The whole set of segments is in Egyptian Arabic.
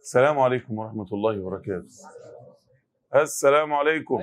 السلام عليكم ورحمة الله وبركاته السلام عليكم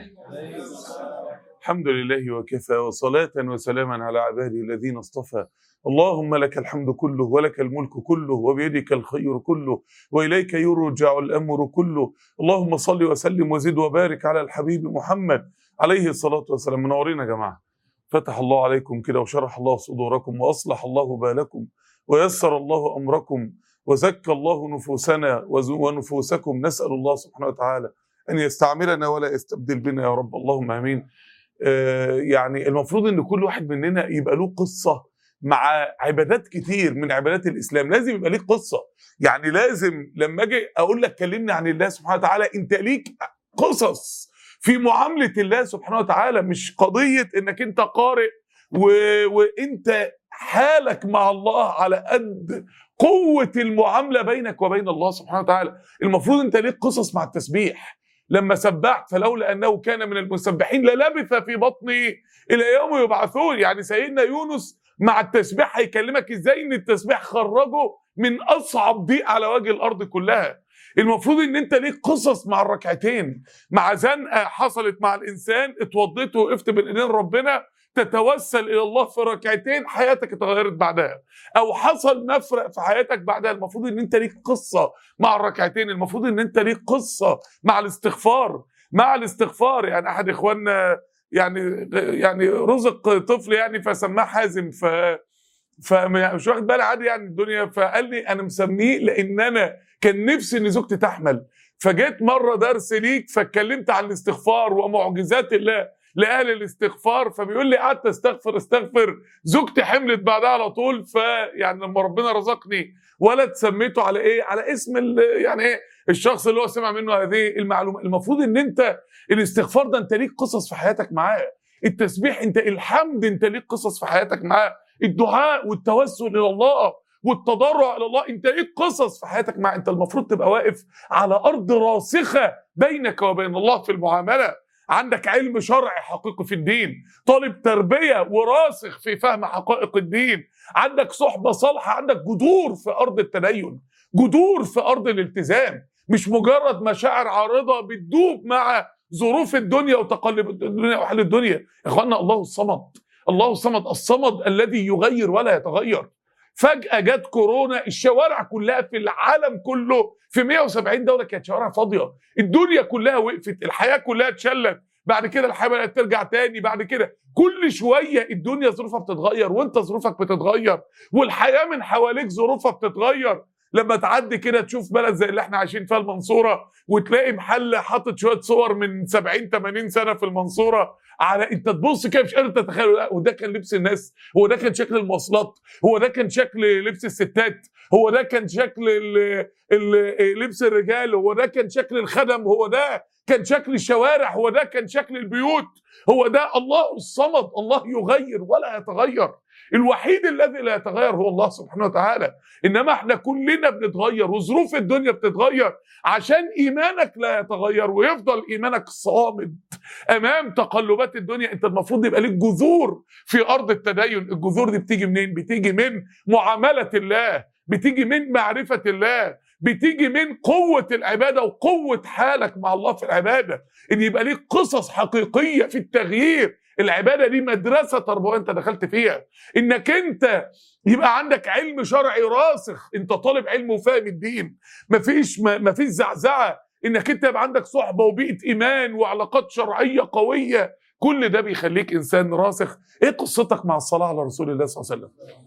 الحمد لله وكفى وصلاة وسلاما على عباده الذين اصطفى اللهم لك الحمد كله ولك الملك كله وبيدك الخير كله وإليك يرجع الأمر كله اللهم صل وسلم وزد وبارك على الحبيب محمد عليه الصلاة والسلام منورين يا جماعة فتح الله عليكم كده وشرح الله صدوركم وأصلح الله بالكم ويسر الله أمركم وزكى الله نفوسنا وز- ونفوسكم نسأل الله سبحانه وتعالى أن يستعملنا ولا يستبدل بنا يا رب اللهم آمين آه، يعني المفروض ان كل واحد مننا يبقى له قصه مع عبادات كتير من عبادات الاسلام لازم يبقى ليك قصه يعني لازم لما اجي اقول لك كلمني عن الله سبحانه وتعالى انت ليك قصص في معامله الله سبحانه وتعالى مش قضيه انك انت قارئ و... وانت حالك مع الله على قد قوه المعامله بينك وبين الله سبحانه وتعالى المفروض انت ليك قصص مع التسبيح لما سبحت فلولا انه كان من المسبحين للبث في بطنه الى يوم يبعثون يعني سيدنا يونس مع التسبيح هيكلمك ازاي ان التسبيح خرجه من اصعب ضيق على وجه الارض كلها المفروض ان انت ليك قصص مع الركعتين مع زنقه حصلت مع الانسان اتوضيت وقفت بين ايدين ربنا تتوسل الى الله في ركعتين حياتك اتغيرت بعدها او حصل نفرق في حياتك بعدها المفروض ان انت ليك قصه مع الركعتين المفروض ان انت ليك قصه مع الاستغفار مع الاستغفار يعني احد اخواننا يعني يعني رزق طفل يعني فسماه حازم ف فمش واخد بالي عادي يعني الدنيا فقال لي انا مسميه لان انا كان نفسي ان زوجتي تحمل فجيت مره درس ليك فاتكلمت عن الاستغفار ومعجزات الله لاهل الاستغفار فبيقول لي قعدت استغفر استغفر زوجتي حملت بعدها على طول فيعني لما ربنا رزقني ولد سميته على ايه؟ على اسم ال- يعني ايه الشخص اللي هو سمع منه هذه المعلومه المفروض ان انت الاستغفار ده انت ليك قصص في حياتك معاه التسبيح انت الحمد انت ليك قصص في حياتك معاه الدعاء والتوسل الى الله والتضرع الى الله انت ليك قصص في حياتك معاه انت المفروض تبقى واقف على ارض راسخه بينك وبين الله في المعامله عندك علم شرعي حقيقي في الدين طالب تربيه وراسخ في فهم حقائق الدين عندك صحبه صالحه عندك جذور في ارض التدين جذور في ارض الالتزام مش مجرد مشاعر عارضه بتدوب مع ظروف الدنيا وتقلب الدنيا وحال الدنيا يا اخوانا الله الصمد الله الصمد الصمد الذي يغير ولا يتغير فجأة جت كورونا الشوارع كلها في العالم كله في 170 دولة كانت شوارع فاضية الدنيا كلها وقفت الحياة كلها اتشلت بعد كده الحياة بدأت ترجع تاني بعد كده كل شوية الدنيا ظروفها بتتغير وانت ظروفك بتتغير والحياة من حواليك ظروفها بتتغير لما تعدي كده تشوف بلد زي اللي احنا عايشين فيها المنصورة وتلاقي محل حاطط شوية صور من 70 80 سنة في المنصورة على انت تبص كده مش قادر تتخيل لا، وده كان لبس الناس هو ده كان شكل المواصلات هو ده كان شكل لبس الستات هو ده كان شكل ال ال لبس الرجال هو ده كان شكل الخدم هو ده كان شكل الشوارع هو ده كان شكل البيوت هو ده الله الصمد الله يغير ولا يتغير الوحيد الذي لا يتغير هو الله سبحانه وتعالى انما احنا كلنا بنتغير وظروف الدنيا بتتغير عشان ايمانك لا يتغير ويفضل ايمانك صامد امام تقلبات الدنيا انت المفروض يبقى ليك جذور في ارض التدين الجذور دي بتيجي منين بتيجي من معامله الله بتيجي من معرفه الله بتيجي من قوه العباده وقوه حالك مع الله في العباده ان يبقى ليك قصص حقيقيه في التغيير العباده دي مدرسه تربويه انت دخلت فيها انك انت يبقى عندك علم شرعي راسخ انت طالب علم وفاهم الدين مفيش مفيش زعزعه انك انت يبقى عندك صحبه وبيئه ايمان وعلاقات شرعيه قويه كل ده بيخليك انسان راسخ ايه قصتك مع الصلاه على رسول الله صلى الله عليه وسلم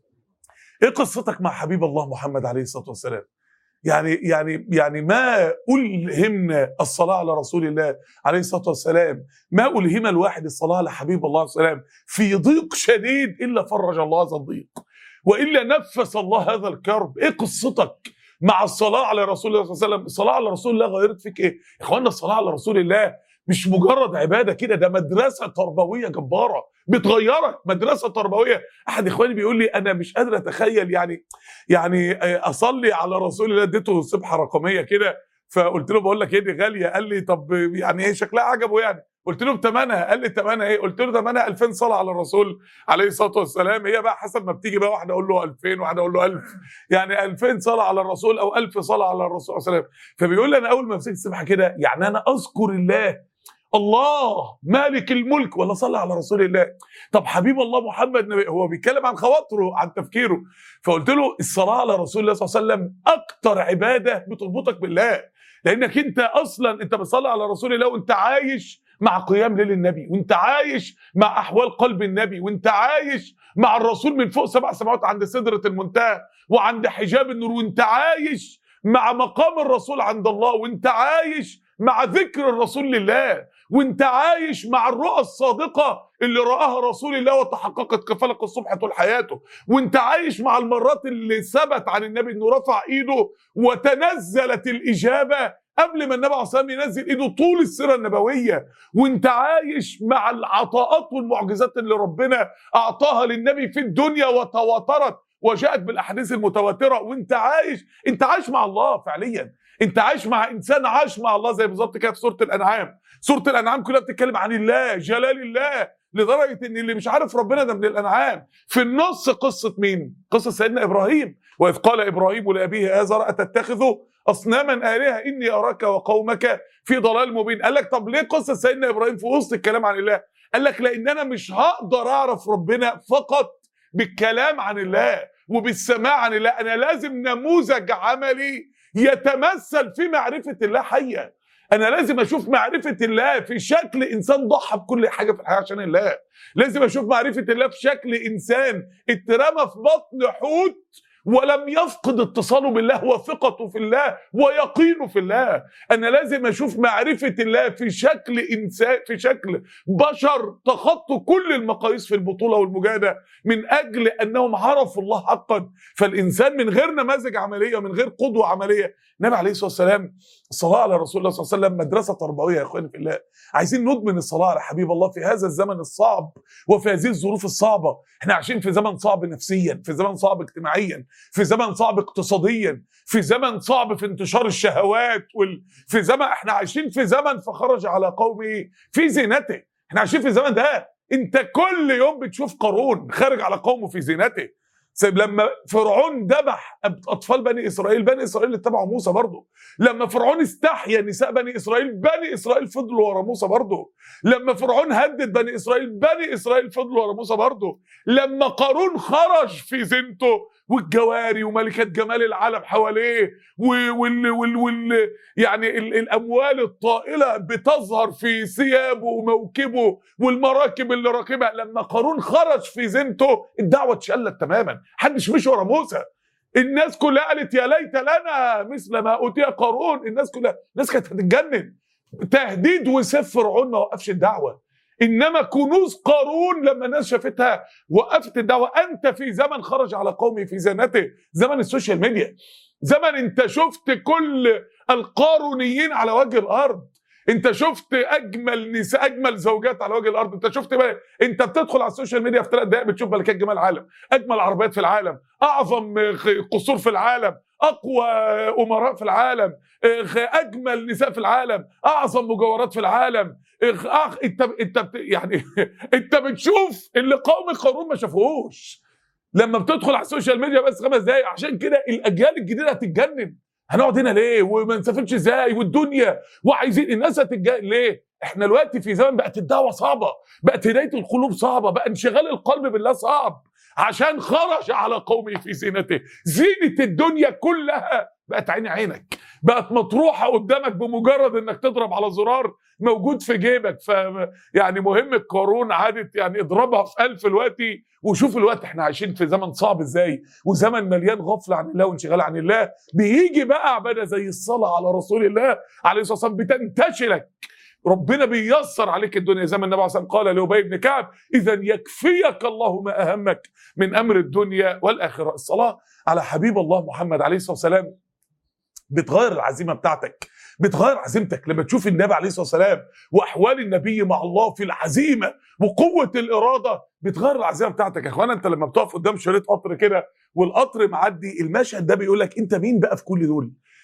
ايه قصتك مع حبيب الله محمد عليه الصلاه والسلام يعني يعني يعني ما الهمنا الصلاه على رسول الله عليه الصلاه والسلام ما الهم الواحد الصلاه على حبيب الله صلى الله عليه وسلم في ضيق شديد الا فرج الله هذا الضيق والا نفس الله هذا الكرب ايه قصتك مع الصلاه على رسول الله صلى الله عليه وسلم الصلاه على رسول الله غيرت فيك ايه يا اخوانا الصلاه على رسول الله مش مجرد عباده كده ده مدرسه تربويه جباره بتغيرك مدرسه تربويه احد اخواني بيقول لي انا مش قادر اتخيل يعني يعني اصلي على رسول الله اديته سبحه رقميه كده فقلت له بقول لك ايه دي غاليه قال لي طب يعني ايه شكلها عجبه يعني قلت له بتمنها قال لي تمنها ايه قلت له تمنها 2000 صلاه على الرسول عليه الصلاه والسلام هي بقى حسب ما بتيجي بقى واحده اقول له 2000 واحده اقول له 1000 يعني 2000 صلاه على الرسول او 1000 صلاه على الرسول صلى الله عليه وسلم فبيقول لي انا اول ما مسكت السبحه كده يعني انا اذكر الله الله مالك الملك ولا صلى على رسول الله طب حبيب الله محمد نبي هو بيتكلم عن خواطره عن تفكيره فقلت له الصلاه على رسول الله صلى الله عليه وسلم اكتر عباده بتربطك بالله لانك انت اصلا انت بتصلي على رسول الله وانت عايش مع قيام ليل النبي وانت عايش مع احوال قلب النبي وانت عايش مع الرسول من فوق سبع سماوات عند سدره المنتهى وعند حجاب النور وانت عايش مع مقام الرسول عند الله وانت عايش مع ذكر الرسول لله وانت عايش مع الرؤى الصادقة اللي رآها رسول الله وتحققت كفلق الصبح طول حياته وانت عايش مع المرات اللي ثبت عن النبي انه رفع ايده وتنزلت الإجابة قبل ما النبي عليه الصلاه والسلام ينزل ايده طول السيره النبويه وانت عايش مع العطاءات والمعجزات اللي ربنا اعطاها للنبي في الدنيا وتواترت وجاءت بالاحاديث المتواتره وانت عايش انت عايش مع الله فعليا انت عايش مع انسان عاش مع الله زي بالظبط كده في سوره الانعام سوره الانعام كلها بتتكلم عن الله جلال الله لدرجه ان اللي مش عارف ربنا ده من الانعام في النص قصه مين قصه سيدنا ابراهيم واذ قال ابراهيم لابيه ازر اتتخذ اصناما الهه اني اراك وقومك في ضلال مبين قال لك طب ليه قصه سيدنا ابراهيم في وسط الكلام عن الله قال لك لان انا مش هقدر اعرف ربنا فقط بالكلام عن الله وبالسماع عن الله انا لازم نموذج عملي يتمثل في معرفه الله حيا انا لازم اشوف معرفه الله في شكل انسان ضحى بكل حاجه في الحياه عشان الله لازم اشوف معرفه الله في شكل انسان اترمى في بطن حوت ولم يفقد اتصاله بالله وثقته في الله ويقينه في الله انا لازم اشوف معرفه الله في شكل انسان في شكل بشر تخطوا كل المقاييس في البطوله والمجاهده من اجل انهم عرفوا الله حقا فالانسان من غير نماذج عمليه من غير قدوه عمليه النبي عليه الصلاه والسلام الصلاه على رسول الله صلى الله عليه وسلم مدرسه تربويه يا اخواني في الله عايزين ندمن الصلاه على حبيب الله في هذا الزمن الصعب وفي هذه الظروف الصعبه احنا عايشين في زمن صعب نفسيا في زمن صعب اجتماعيا في زمن صعب اقتصاديا في زمن صعب في انتشار الشهوات وال... في زمن احنا عايشين في زمن فخرج على قومه في زينته احنا عايشين في الزمن ده انت كل يوم بتشوف قارون خارج على قومه في زينته سيب لما فرعون ذبح اطفال بني اسرائيل بني اسرائيل اللي اتبعوا موسى برضه لما فرعون استحيا نساء بني اسرائيل بني اسرائيل فضلوا ورا موسى برضه لما فرعون هدد بني اسرائيل بني اسرائيل فضلوا ورا موسى برضه لما قارون خرج في زينته والجواري وملكات جمال العالم حواليه وال وال وال يعني ال الاموال الطائله بتظهر في ثيابه وموكبه والمراكب اللي راكبها لما قارون خرج في زينته الدعوه اتشلت تماما محدش مشي ورا موسى الناس كلها قالت يا ليت لنا مثل ما اوتي قارون الناس كلها الناس كانت هتتجنن تهديد وسيف فرعون ما وقفش الدعوه انما كنوز قارون لما الناس شافتها وقفت الدعوه انت في زمن خرج على قومي في زنته زمن السوشيال ميديا زمن انت شفت كل القارونيين على وجه الارض انت شفت اجمل نساء اجمل زوجات على وجه الارض انت شفت بقى انت بتدخل على السوشيال ميديا في ثلاث دقائق بتشوف ملكات جمال العالم اجمل عربيات في العالم اعظم قصور في العالم اقوى امراء في العالم اجمل نساء في العالم اعظم مجوهرات في العالم أخ انت انت يعني انت بتشوف اللي قوم قارون ما شافوهوش لما بتدخل على السوشيال ميديا بس خمس دقايق عشان كده الاجيال الجديده هتتجنن هنقعد هنا ليه وما نسافرش ازاي والدنيا وعايزين الناس هتتجنن ليه احنا دلوقتي في زمن بقت الدعوه صعبه بقت هدايه القلوب صعبه بقى انشغال القلب بالله صعب عشان خرج على قومه في زينته زينه الدنيا كلها بقت عين عينك بقت مطروحه قدامك بمجرد انك تضرب على زرار موجود في جيبك ف يعني مهم القارون عادت يعني اضربها في ألف دلوقتي وشوف الوقت احنا عايشين في زمن صعب ازاي وزمن مليان غفله عن الله وانشغال عن الله بيجي بقى عباده زي الصلاه على رسول الله عليه الصلاه والسلام بتنتشلك ربنا بيسر عليك الدنيا زي ما النبي عليه الصلاه والسلام قال لابي بن كعب اذا يكفيك الله ما اهمك من امر الدنيا والاخره الصلاه على حبيب الله محمد عليه الصلاه والسلام بتغير العزيمه بتاعتك بتغير عزيمتك لما تشوف النبي عليه الصلاه والسلام واحوال النبي مع الله في العزيمه وقوه الاراده بتغير العزيمه بتاعتك يا اخوانا انت لما بتقف قدام شريط قطر كده والقطر معدي المشهد ده بيقول لك انت مين بقى في كل دول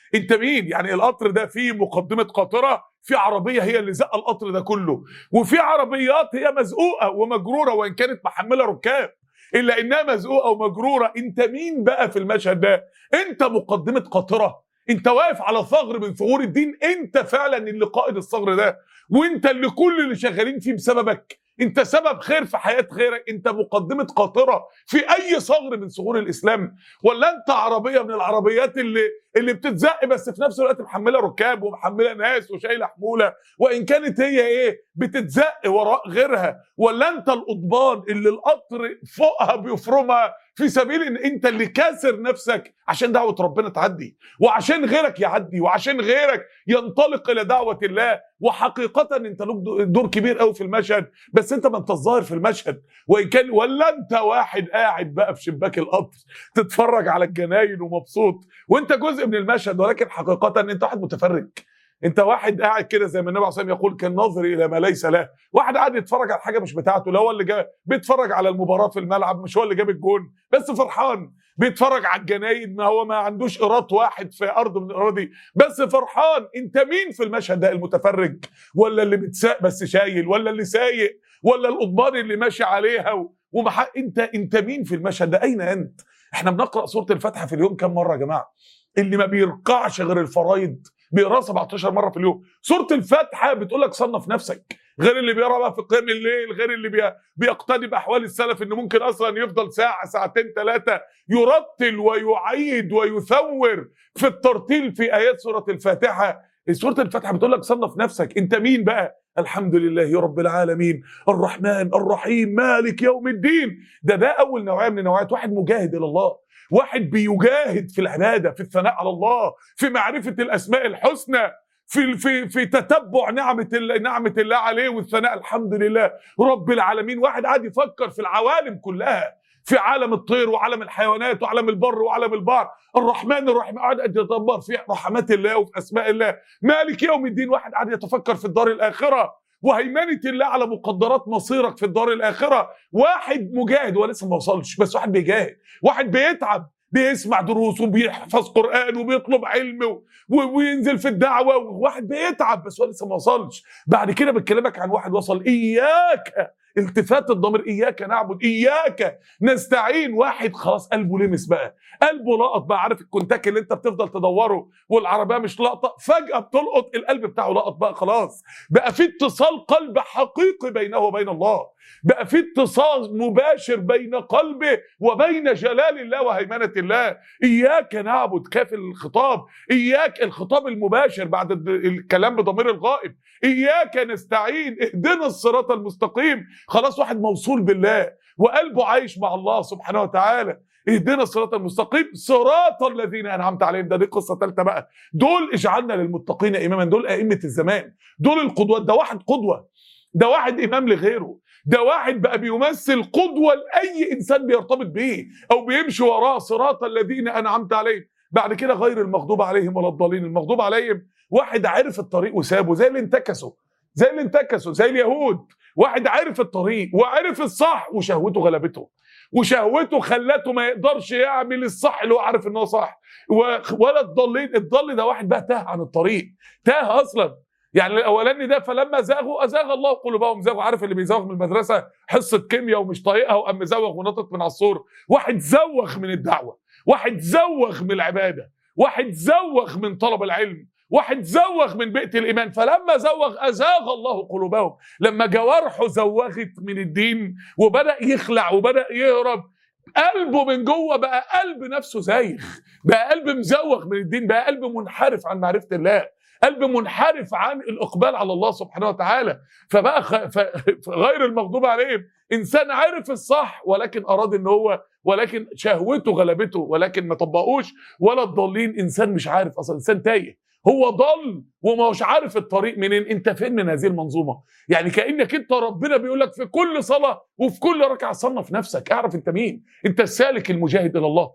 انت مين يعني القطر ده فيه مقدمه قاطره في عربيه هي اللي زق القطر ده كله وفي عربيات هي مزقوقه ومجروره وان كانت محمله ركاب الا انها مزقوقه ومجروره انت مين بقى في المشهد ده انت مقدمه قاطره انت واقف على ثغر من ثغور الدين انت فعلا اللي قائد الثغر ده وانت اللي كل اللي شغالين فيه بسببك انت سبب خير في حياه غيرك انت مقدمه قاطره في اي ثغر من ثغور الاسلام ولا انت عربيه من العربيات اللي اللي بتتزق بس في نفس الوقت محمله ركاب ومحمله ناس وشايله حموله وان كانت هي ايه بتتزق وراء غيرها ولا انت القضبان اللي القطر فوقها بيفرمها في سبيل ان انت اللي كاسر نفسك عشان دعوه ربنا تعدي وعشان غيرك يعدي وعشان غيرك ينطلق الى دعوه الله وحقيقه انت لك دور كبير قوي في المشهد بس انت ما انت الظاهر في المشهد وان كان ولا انت واحد قاعد بقى في شباك القطر تتفرج على الجناين ومبسوط وانت جزء من المشهد ولكن حقيقه انت واحد متفرج انت واحد قاعد كده زي ما النبي عليه الصلاه والسلام يقول كان ناظر الى ما ليس له واحد قاعد يتفرج على حاجه مش بتاعته لا هو اللي جاب بيتفرج على المباراه في الملعب مش هو اللي جاب الجون بس فرحان بيتفرج على الجناين ما هو ما عندوش قيراط واحد في ارض من الاراضي بس فرحان انت مين في المشهد ده المتفرج ولا اللي بتساق بس شايل ولا اللي سايق ولا القضبان اللي ماشي عليها و... ومح... انت انت مين في المشهد ده اين انت احنا بنقرا سوره الفاتحه في اليوم كم مره يا جماعه اللي ما بيرقعش غير الفرايض بيقراها 17 مره في اليوم سوره الفاتحه بتقول لك صنف نفسك غير اللي بيقرا بقى في قيام الليل غير اللي بي... بيقتدي باحوال السلف انه ممكن اصلا يفضل ساعه ساعتين ثلاثه يرتل ويعيد ويثور في الترتيل في ايات سوره الفاتحه سوره الفاتحه بتقول لك صنف نفسك انت مين بقى الحمد لله رب العالمين الرحمن الرحيم مالك يوم الدين ده ده اول نوعيه من نوعيات واحد مجاهد الى الله واحد بيجاهد في العباده في الثناء على الله في معرفه الاسماء الحسنى في في في تتبع نعمه الله نعمه الله عليه والثناء الحمد لله رب العالمين واحد قاعد يفكر في العوالم كلها في عالم الطير وعالم الحيوانات وعالم البر وعالم البحر الرحمن الرحيم قاعد يتدبر في رحمات الله وفي اسماء الله مالك يوم الدين واحد قاعد يتفكر في الدار الاخره وهيمنه الله على مقدرات مصيرك في الدار الاخره واحد مجاهد هو لسه ما وصلش بس واحد بيجاهد واحد بيتعب بيسمع دروس وبيحفظ قران وبيطلب علم و... وينزل في الدعوه وواحد بيتعب بس هو لسه ما وصلش بعد كده بكلمك عن واحد وصل اياك التفات الضمير اياك نعبد اياك نستعين واحد خلاص قلبه لمس بقى قلبه لقط بقى عارف الكونتاك اللي انت بتفضل تدوره والعربيه مش لاقطه فجاه بتلقط القلب بتاعه لقط بقى خلاص بقى في اتصال قلب حقيقي بينه وبين الله بقى في اتصال مباشر بين قلبه وبين جلال الله وهيمنه الله اياك نعبد كاف الخطاب اياك الخطاب المباشر بعد الكلام بضمير الغائب اياك نستعين اهدنا الصراط المستقيم خلاص واحد موصول بالله وقلبه عايش مع الله سبحانه وتعالى اهدنا الصراط المستقيم صراط الذين انعمت عليهم ده دي قصه ثالثه بقى دول اجعلنا للمتقين اماما دول ائمه الزمان دول القدوات ده واحد قدوه ده واحد امام لغيره ده واحد بقى بيمثل قدوه لاي انسان بيرتبط بيه او بيمشي وراه صراط الذين انعمت عليهم بعد كده غير المغضوب عليهم ولا الضالين المغضوب عليهم واحد عرف الطريق وسابه زي اللي انتكسوا زي اللي انتكسوا زي اليهود واحد عرف الطريق وعرف الصح وشهوته غلبته وشهوته خلته ما يقدرش يعمل الصح اللي هو عارف ان هو صح ولا الضالين الضال ده واحد بقى تاه عن الطريق تاه اصلا يعني الاولاني ده فلما زاغوا ازاغ الله قلوبهم زاغوا عارف اللي بيزوغ من المدرسه حصه كيمياء ومش طايقها وقام مزوغ ونطط من على السور واحد زوغ من الدعوه واحد زوغ من العباده واحد زوغ من طلب العلم واحد زوغ من بيئة الإيمان فلما زوغ أزاغ الله قلوبهم لما جوارحه زوغت من الدين وبدأ يخلع وبدأ يهرب قلبه من جوه بقى قلب نفسه زايغ بقى قلب مزوغ من الدين بقى قلب منحرف عن معرفة الله قلب منحرف عن الإقبال على الله سبحانه وتعالى فبقى خ... ف... غير المغضوب عليهم إنسان عارف الصح ولكن أراد إن هو ولكن شهوته غلبته ولكن ما طبقوش ولا الضالين إنسان مش عارف أصلا إنسان تايه هو ضل ومش عارف الطريق منين انت فين من هذه المنظومه يعني كانك انت ربنا بيقول لك في كل صلاه وفي كل ركعه صنف نفسك اعرف انت مين انت السالك المجاهد الى الله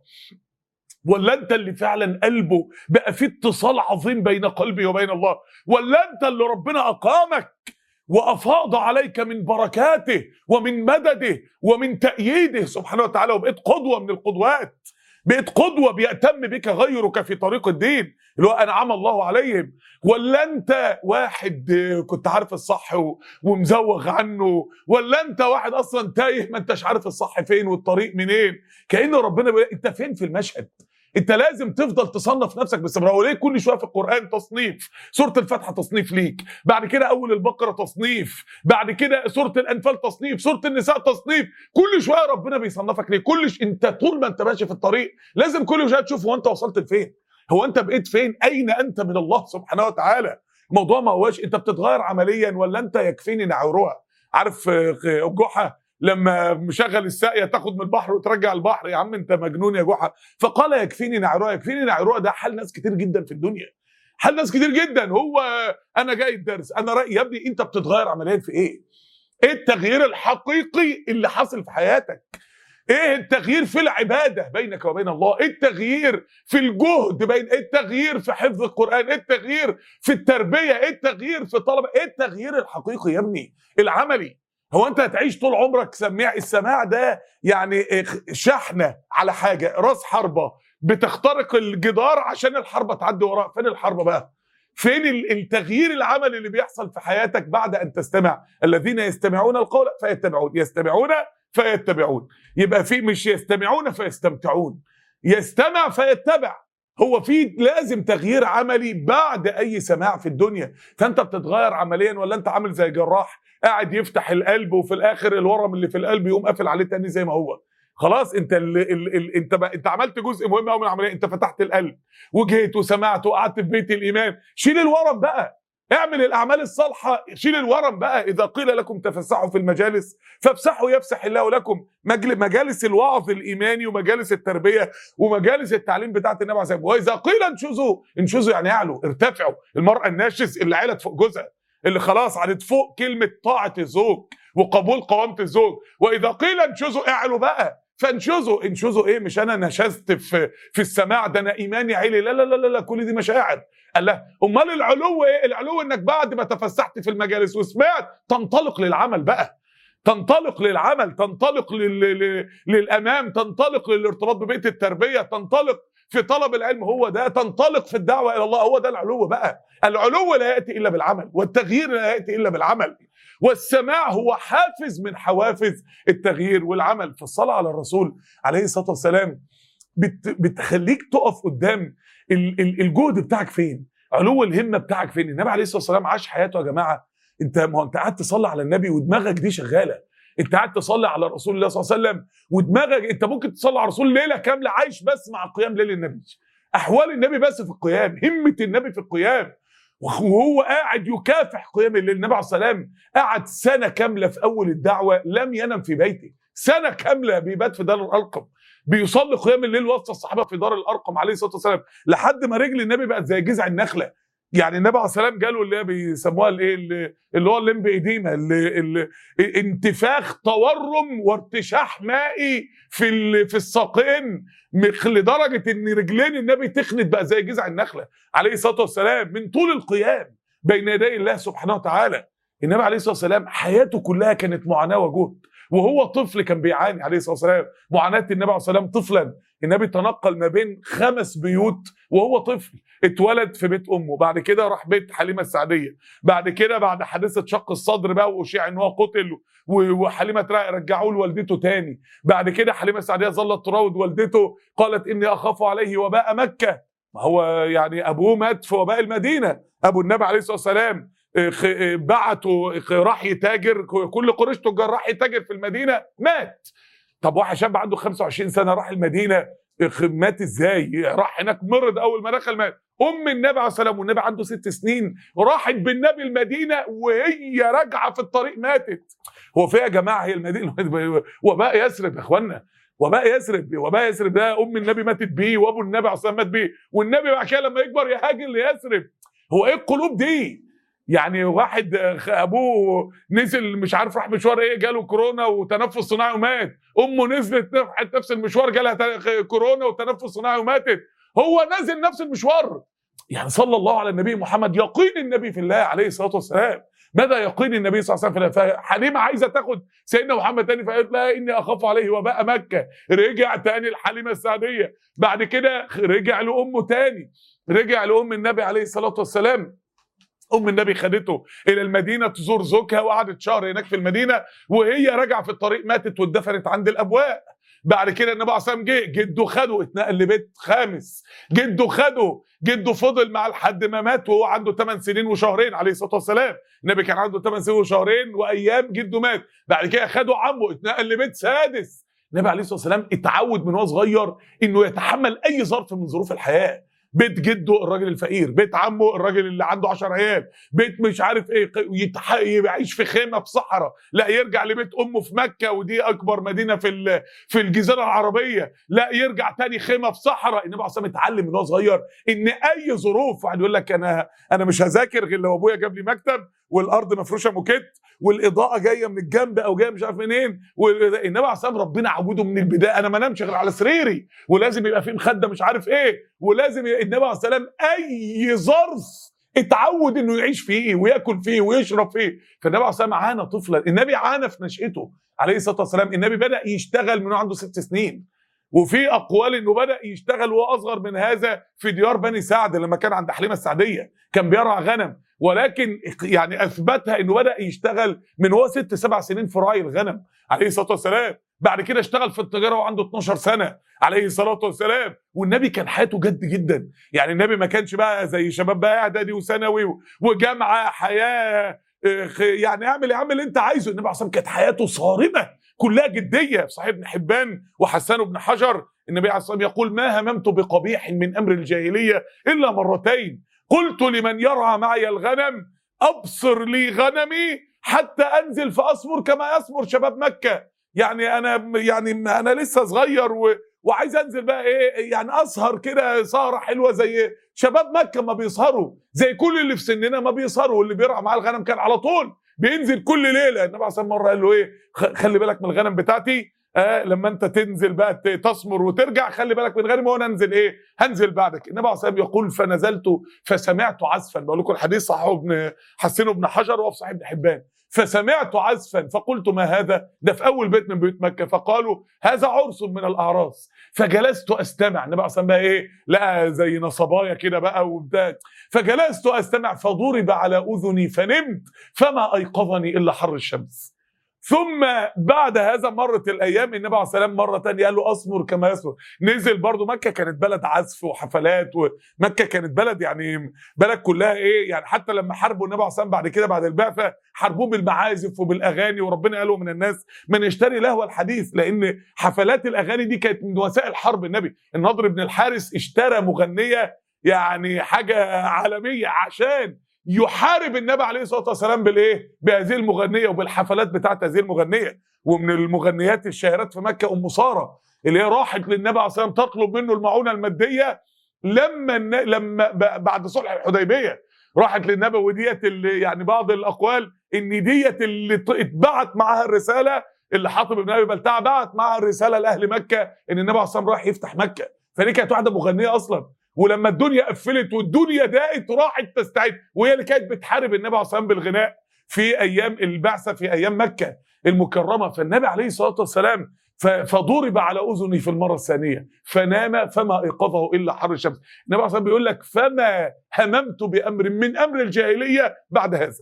ولا انت اللي فعلا قلبه بقى في اتصال عظيم بين قلبي وبين الله ولا انت اللي ربنا اقامك وافاض عليك من بركاته ومن مدده ومن تأييده سبحانه وتعالى وبقيت قدوه من القدوات بقيت قدوه بيأتم بك غيرك في طريق الدين اللي هو انعم الله عليهم ولا انت واحد كنت عارف الصح و- ومزوغ عنه ولا انت واحد اصلا تايه ما انتش عارف الصح فين والطريق منين كأن ربنا بيقول انت فين في المشهد انت لازم تفضل تصنف نفسك باستمرار وليه كل شويه في القران تصنيف سوره الفاتحه تصنيف ليك بعد كده اول البقره تصنيف بعد كده سوره الانفال تصنيف سوره النساء تصنيف كل شويه ربنا بيصنفك ليه كل ش... انت طول ما انت ماشي في الطريق لازم كل شويه تشوف هو انت وصلت لفين هو انت بقيت فين اين انت من الله سبحانه وتعالى الموضوع ما هواش انت بتتغير عمليا ولا انت يكفيني نعوروها عارف آه، آه، جحا لما مشغل الساقيه تاخد من البحر وترجع البحر يا عم انت مجنون يا جحا فقال يكفيني نعروها يكفيني نعروها ده حال ناس كتير جدا في الدنيا حال ناس كتير جدا هو انا جاي الدرس انا رايي يا ابني انت بتتغير عمليا في ايه ايه التغيير الحقيقي اللي حاصل في حياتك ايه التغيير في العباده بينك وبين الله ايه التغيير في الجهد بين ايه التغيير في حفظ القران ايه التغيير في التربيه ايه التغيير في طلبه ايه التغيير الحقيقي يا ابني العملي هو انت هتعيش طول عمرك سماع السماع ده يعني شحنه على حاجه راس حربه بتخترق الجدار عشان الحربه تعدي وراها فين الحربه بقى فين ال- التغيير العملي اللي بيحصل في حياتك بعد ان تستمع الذين يستمعون القول فيتبعون يستمعون فيتبعون يبقى في مش يستمعون فيستمتعون يستمع فيتبع هو في لازم تغيير عملي بعد اي سماع في الدنيا فانت بتتغير عمليا ولا انت عامل زي جراح قاعد يفتح القلب وفي الاخر الورم اللي في القلب يقوم قافل عليه تاني زي ما هو خلاص انت ال ال ال انت بقى انت عملت جزء مهم قوي من العمليه انت فتحت القلب وجيت وسمعت وقعدت في بيت الايمان شيل الورم بقى اعمل الاعمال الصالحه شيل الورم بقى اذا قيل لكم تفسحوا في المجالس فافسحوا يفسح الله لكم مجل- مجالس الوعظ الايماني ومجالس التربيه ومجالس التعليم بتاعت النبي عليه الصلاه والسلام واذا قيل انشزوا انشزوا يعني اعلوا ارتفعوا المراه الناشز اللي علت فوق جوزها اللي خلاص علت فوق كلمه طاعه الزوج وقبول قوامه الزوج واذا قيل انشزوا اعلوا بقى فانشزوا انشزوا ايه مش انا نشزت في في السماع ده انا ايماني عالي لا لا لا لا, لا كل دي مشاعر قال لا امال العلو ايه العلو انك بعد ما تفسحت في المجالس وسمعت تنطلق للعمل بقى تنطلق للعمل تنطلق لل... لل... للامام تنطلق للارتباط ببيت التربيه تنطلق في طلب العلم هو ده تنطلق في الدعوه الى الله هو ده العلو بقى العلو لا ياتي الا بالعمل والتغيير لا ياتي الا بالعمل والسماع هو حافز من حوافز التغيير والعمل في الصلاه على الرسول عليه الصلاه والسلام بت... بتخليك تقف قدام ال... ال... الجهد بتاعك فين علو الهمه بتاعك فين النبي عليه الصلاه والسلام عاش حياته يا جماعه انت ما هو انت قاعد تصلي على النبي ودماغك دي شغاله انت قاعد تصلي على رسول الله صلى الله عليه وسلم ودماغك انت ممكن تصلي على رسول ليله كامله عايش بس مع قيام ليل النبي احوال النبي بس في القيام همه النبي في القيام وهو قاعد يكافح قيام الليل النبي عليه الصلاه والسلام قعد سنه كامله في اول الدعوه لم ينم في بيته سنه كامله بيبات في دار الارقم بيصلي قيام الليل وسط الصحابه في دار الارقم عليه الصلاه والسلام لحد ما رجل النبي بقت زي جذع النخله يعني النبي عليه الصلاه والسلام جاله اللي هي بيسموها الايه اللي اللي هو الليمب ايديما اللي اللي انتفاخ تورم وارتشاح مائي في ال- في الساقين مخ- لدرجه ان رجلين النبي تخنت بقى زي جذع النخله عليه الصلاه والسلام من طول القيام بين يدي الله سبحانه وتعالى النبي عليه الصلاه والسلام حياته كلها كانت معاناه وجهد وهو طفل كان بيعاني عليه الصلاه والسلام معاناه النبي عليه الصلاه والسلام طفلا النبي تنقل ما بين خمس بيوت وهو طفل اتولد في بيت امه بعد كده راح بيت حليمه السعديه بعد كده بعد حادثه شق الصدر بقى واشيع ان هو قتل و- وحليمه ترا- رجعوه لوالدته تاني بعد كده حليمه السعديه ظلت تراود والدته قالت اني اخاف عليه وباء مكه ما هو يعني ابوه مات في وباء المدينه ابو النبي عليه الصلاه والسلام آه، خ- آه، بعته خ- راح يتاجر ك- كل قريش تجار راح يتاجر في المدينه مات طب واحد شاب عنده 25 سنه راح المدينه خ- مات ازاي راح هناك مرض اول ما دخل مات ام النبي عليه الصلاه والسلام والنبي عنده ست سنين راحت بالنبي المدينه وهي راجعه في الطريق ماتت هو في يا جماعه هي المدينه وباء يثرب يا اخوانا وباء يثرب وباء يثرب ده ام النبي ماتت بيه وابو النبي عليه الصلاه والسلام مات بيه والنبي بعد كده لما يكبر يهاجر ليثرب هو ايه القلوب دي يعني واحد آه، ابوه نزل مش عارف راح مشوار ايه جاله كورونا وتنفس صناعي ومات امه نزلت راحت نفس المشوار جالها تا- كورونا وتنفس صناعي وماتت هو نازل نفس المشوار يعني صلى الله على النبي محمد يقين النبي في الله عليه الصلاه والسلام مدى يقين النبي صلى الله عليه وسلم فحليمه عايزه تاخد سيدنا محمد تاني فقالت لها اني اخاف عليه وباء مكه رجع تاني الحليمه السعديه بعد كده رجع لامه تاني رجع لام النبي عليه الصلاه والسلام ام النبي خدته الى المدينه تزور زوجها وقعدت شهر هناك في المدينه وهي راجعه في الطريق ماتت واتدفنت عند الابواء بعد كده النبي عليه الصلاه والسلام جه جده خده اتنقل لبيت خامس جده خده جده فضل مع لحد ما مات وهو عنده 8 سنين وشهرين عليه الصلاه والسلام النبي كان عنده 8 سنين وشهرين وايام جده مات بعد كده خده عمه اتنقل لبيت سادس النبي عليه الصلاه والسلام اتعود من وهو صغير انه يتحمل اي ظرف من ظروف الحياه بيت جده الراجل الفقير بيت عمه الراجل اللي عنده 10 عيال بيت مش عارف ايه يتح... يعيش في خيمه في صحراء لا يرجع لبيت امه في مكه ودي اكبر مدينه في ال... في الجزيره العربيه لا يرجع تاني خيمه في صحراء النبي عليه الصلاه اتعلم من وهو صغير ان اي ظروف واحد يقول لك انا انا مش هذاكر غير لو ابويا جاب لي مكتب والارض مفروشه موكيت والاضاءه جايه من الجنب او جايه مش عارف منين والنبي عليه الصلاه ربنا عوده من البدايه انا ما انامش غير على سريري ولازم يبقى في مخده مش عارف ايه ولازم النبي عليه السلام اي ظرف اتعود انه يعيش فيه وياكل فيه ويشرب فيه فالنبي عليه الصلاه عانى طفلا النبي عانى في نشأته عليه الصلاه والسلام النبي بدا يشتغل من عنده ست سنين وفي اقوال انه بدا يشتغل وهو اصغر من هذا في ديار بني سعد لما كان عند حليمه السعديه كان بيرعى غنم ولكن يعني اثبتها انه بدا يشتغل من هو ست سبع سنين في راعي الغنم عليه الصلاه والسلام بعد كده اشتغل في التجاره وعنده 12 سنه عليه الصلاه والسلام والنبي كان حياته جد جدا يعني النبي ما كانش بقى زي شباب بقى اعدادي وثانوي وجامعه حياه يعني اعمل اعمل اللي انت عايزه النبي عليه الصلاه كانت حياته صارمه كلها جديه في صحيح ابن حبان وحسان بن حجر النبي عليه الصلاه يقول ما هممت بقبيح من امر الجاهليه الا مرتين قلت لمن يرعى معي الغنم ابصر لي غنمي حتى انزل فاصبر كما يصبر شباب مكه يعني انا يعني انا لسه صغير و وعايز انزل بقى ايه يعني اسهر كده سهره حلوه زي شباب مكه ما بيسهروا زي كل اللي في سننا ما بيسهروا واللي بيرعى معاه الغنم كان على طول بينزل كل ليله النبي عليه الصلاه مره قال له ايه خلي بالك من الغنم بتاعتي آه لما انت تنزل بقى تصمر وترجع خلي بالك من غنم وانا انزل ايه هنزل بعدك النبي عليه الصلاه يقول فنزلت فسمعت عزفا بقول لكم الحديث صححه ابن حسنه ابن حجر وهو في صحيح ابن حبان فسمعت عزفا فقلت ما هذا ده في اول بيت من بيوت مكه فقالوا هذا عرس من الاعراس فجلست استمع النبي عليه الصلاه بقى ايه لقى زي نصبايا كده بقى وبتاع فجلست استمع فضرب على اذني فنمت فما ايقظني الا حر الشمس ثم بعد هذا مرت الايام النبي عليه السلام مره ثانيه قال له اصبر كما يصبر نزل برضو مكه كانت بلد عزف وحفلات ومكه كانت بلد يعني بلد كلها ايه يعني حتى لما حاربوا النبي عليه السلام بعد كده بعد البعثه حاربوه بالمعازف وبالاغاني وربنا قال من الناس من يشتري لهو الحديث لان حفلات الاغاني دي كانت من وسائل حرب النبي النضر بن الحارث اشترى مغنيه يعني حاجه عالميه عشان يحارب النبي عليه الصلاه والسلام بالايه؟ بهذه المغنيه وبالحفلات بتاعت هذه المغنيه ومن المغنيات الشاهرات في مكه ام ساره اللي هي راحت للنبي عليه الصلاه والسلام تطلب منه المعونه الماديه لما لما بعد صلح الحديبيه راحت للنبي وديت اللي يعني بعض الاقوال ان ديت اللي اتبعت معاها الرساله اللي حاطب بن ابي بلتعه بعت معاها الرساله لاهل مكه ان النبي عليه الصلاه والسلام رايح يفتح مكه فدي كانت واحده مغنيه اصلا ولما الدنيا قفلت والدنيا ضاقت راحت تستعد وهي اللي كانت بتحارب النبي عليه الصلاه والسلام بالغناء في ايام البعثه في ايام مكه المكرمه فالنبي عليه الصلاه والسلام فضرب على اذني في المره الثانيه فنام فما ايقظه الا حر الشمس النبي عليه الصلاه بيقول لك فما هممت بامر من امر الجاهليه بعد هذا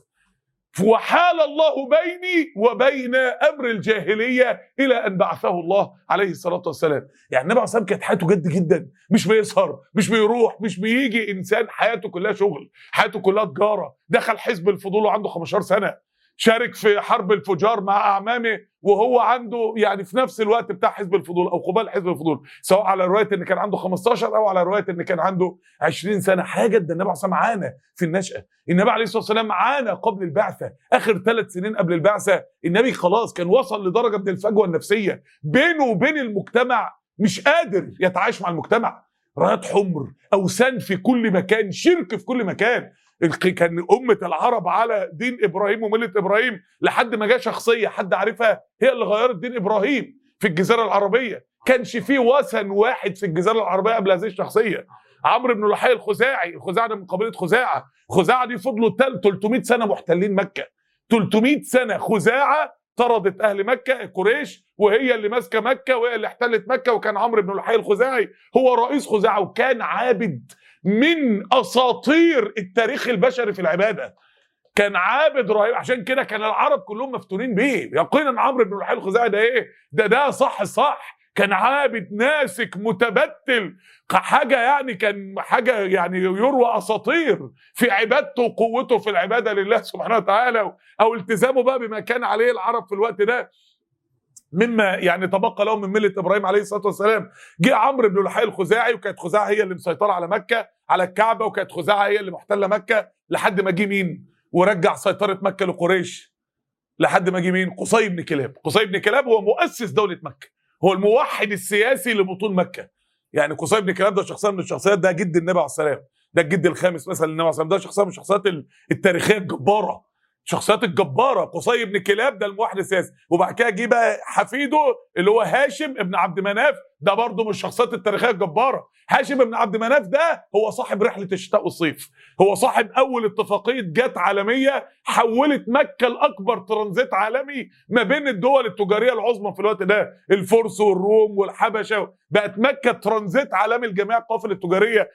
وحال الله بيني وبين امر الجاهليه الى ان بعثه الله عليه الصلاه والسلام، يعني النبي عليه الصلاه كانت حياته جد جدا، مش بيسهر، مش بيروح، مش بيجي انسان حياته كلها شغل، حياته كلها تجاره، دخل حزب الفضول وعنده 15 سنه، شارك في حرب الفجار مع اعمامه وهو عنده يعني في نفس الوقت بتاع حزب الفضول او قبال حزب الفضول سواء على روايه ان كان عنده 15 او على روايه ان كان عنده 20 سنه حاجه ده النبي عليه الصلاه عانى في النشاه النبي عليه الصلاه والسلام عانى قبل البعثه اخر ثلاث سنين قبل البعثه النبي خلاص كان وصل لدرجه من الفجوه النفسيه بينه وبين المجتمع مش قادر يتعايش مع المجتمع رايات حمر اوثان في كل مكان شرك في كل مكان كان أمة العرب على دين إبراهيم وملة إبراهيم لحد ما جاء شخصية حد عارفها هي اللي غيرت دين إبراهيم في الجزيرة العربية كانش فيه وثن واحد في الجزيرة العربية قبل هذه الشخصية عمرو بن لحي الخزاعي الخزاعي ده من قبيلة خزاعة خزاعة دي فضلوا 300 سنة محتلين مكة 300 سنه خزاعه طردت اهل مكه قريش وهي اللي ماسكه مكه وهي اللي احتلت مكه وكان عمرو بن الحي الخزاعي هو رئيس خزاعه وكان عابد من اساطير التاريخ البشري في العباده كان عابد رهيب عشان كده كان العرب كلهم مفتونين بيه يقينا عمرو بن الحي الخزاعي ده ايه ده ده صح صح كان عابد ناسك متبتل حاجه يعني كان حاجه يعني يروى اساطير في عبادته وقوته في العباده لله سبحانه وتعالى او التزامه بقى بما كان عليه العرب في الوقت ده مما يعني تبقى لهم من مله ابراهيم عليه الصلاه والسلام جه عمرو بن لحي الخزاعي وكانت خزاعه هي اللي مسيطره على مكه على الكعبه وكانت خزاعه هي اللي محتله مكه لحد ما جه مين ورجع سيطره مكه لقريش لحد ما جه مين قصي بن كلاب قصي بن كلاب هو مؤسس دوله مكه هو الموحد السياسي لبطون مكه يعني قصي بن كلاب ده شخصيه من الشخصيات ده جد النبي عليه السلام ده الجد الخامس مثلا للنبي عليه السلام ده شخصيه من الشخصيات التاريخيه الجباره شخصيات الجباره قصي بن كلاب ده الموحد السياسي وبعد كده جه بقى حفيده اللي هو هاشم ابن عبد مناف ده برضه من الشخصيات التاريخيه الجباره هاشم ابن عبد مناف ده هو صاحب رحله الشتاء والصيف هو صاحب اول اتفاقيه جات عالميه حولت مكه لاكبر ترانزيت عالمي ما بين الدول التجاريه العظمى في الوقت ده الفرس والروم والحبشه بقت مكه ترانزيت عالمي لجميع القوافل التجاريه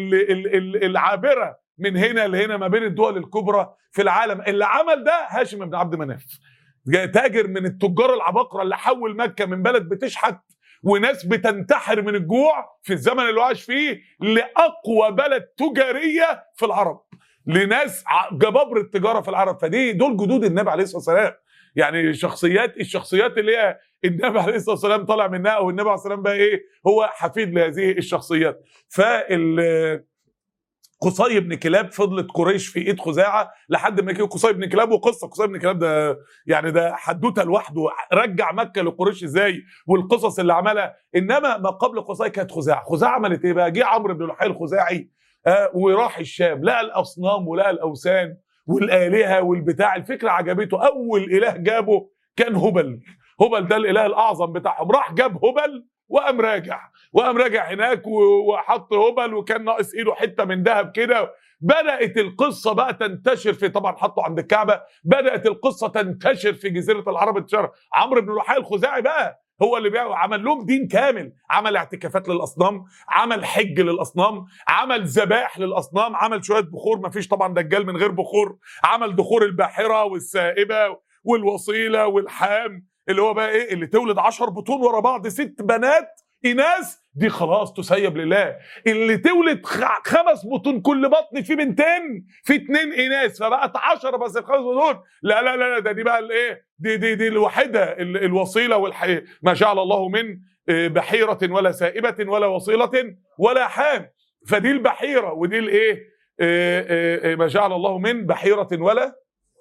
العابره من هنا لهنا ما بين الدول الكبرى في العالم اللي عمل ده هاشم بن عبد مناف تاجر من التجار العباقرة اللي حول مكة من بلد بتشحت وناس بتنتحر من الجوع في الزمن اللي عاش فيه لأقوى بلد تجارية في العرب لناس جبابرة التجارة في العرب فدي دول جدود النبي عليه الصلاة والسلام يعني شخصيات الشخصيات اللي هي النبي عليه الصلاه والسلام طالع منها او النبي عليه الصلاه والسلام بقى ايه هو حفيد لهذه الشخصيات فال قصي بن كلاب فضلت قريش في ايد خزاعه لحد ما جه قصي بن كلاب وقصه قصي بن كلاب ده يعني ده حدوته لوحده رجع مكه لقريش ازاي والقصص اللي عملها انما ما قبل قصي كانت خزاعه خزاعه عملت ايه بقى جه عمرو بن لحي الخزاعي آه وراح الشام لقى الاصنام ولقى الاوثان والالهه والبتاع الفكره عجبته اول اله جابه كان هبل هبل ده الاله الاعظم بتاعهم راح جاب هبل وقام راجع وقام راجع هناك وحط هبل وكان ناقص ايده حته من ذهب كده بدات القصه بقى تنتشر في طبعا حطه عند الكعبه بدات القصه تنتشر في جزيره العرب انتشار عمرو بن لحي الخزاعي بقى هو اللي بيعمل عمل لهم دين كامل عمل اعتكافات للاصنام عمل حج للاصنام عمل ذبائح للاصنام عمل شويه بخور ما فيش طبعا دجال من غير بخور عمل دخور الباحره والسائبه والوصيله والحام اللي هو بقى ايه اللي تولد عشر بطون ورا بعض ست بنات اناث دي خلاص تسيب لله اللي تولد خمس بطون كل بطن في بنتين في اتنين اناث فبقت عشرة بس الخمس بطون لا لا لا ده دي بقى الايه دي دي دي الوحيده الوصيله والحي ما جعل الله من بحيره ولا سائبه ولا وصيله ولا حام فدي البحيره ودي الايه ما جعل الله من بحيره ولا